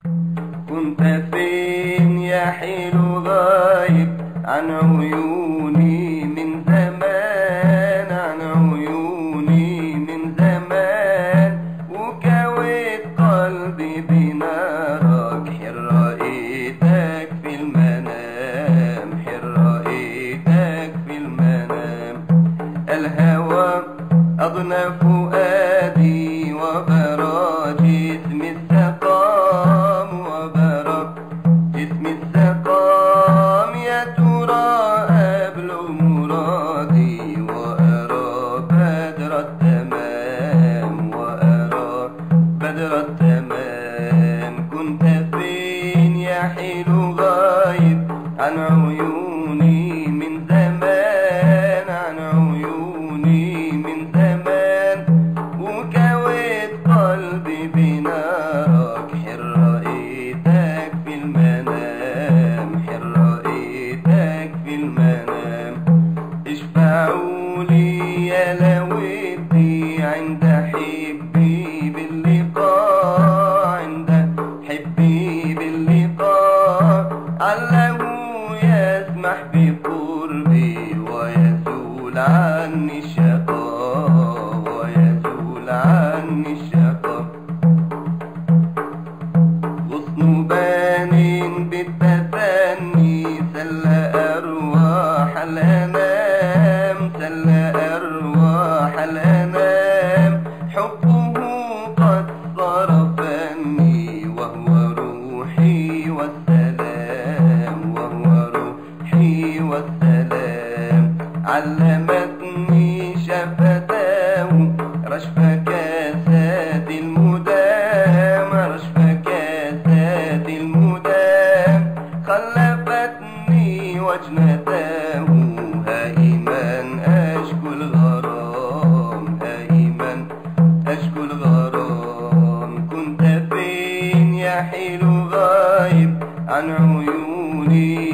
كنت فين يا حلو غايب عن عيوني من زمان عن عيوني من زمان وكويت قلبي بنارك حر رأيتك في المنام حر رأيتك في المنام الهوى أضنى فؤادي وبرى جسم السقام وبرى جسم السقام يا ترى أبلغ مرادي وأرى بدر التمام وأرى بدر التمام كنت فين يا حلو غايب عن عيوني من زمان عن عيوني من زمان وكويت قلبي بنارك حر رأيتك في المنام حر رأيتك في المنام اشفعوا لي يا لودي عند حبي باللقاء عند حبي باللقاء علّه يسمح بقربي ويزول عني الشقاء ويزول عني الشقاء غصن بان بالتفني سل أرواح الأنام سل أرواح الأنام حبه قد صرفني وهو روحي والسلام وهو روحي والسلام علمتني شفتاه رشف كاسات المدام رشف كاسات المدام خلفتني وجنتاه هائما أشكو الغرام هائما أشكو الغرام كنت فين يا حلو غايب عن عيوني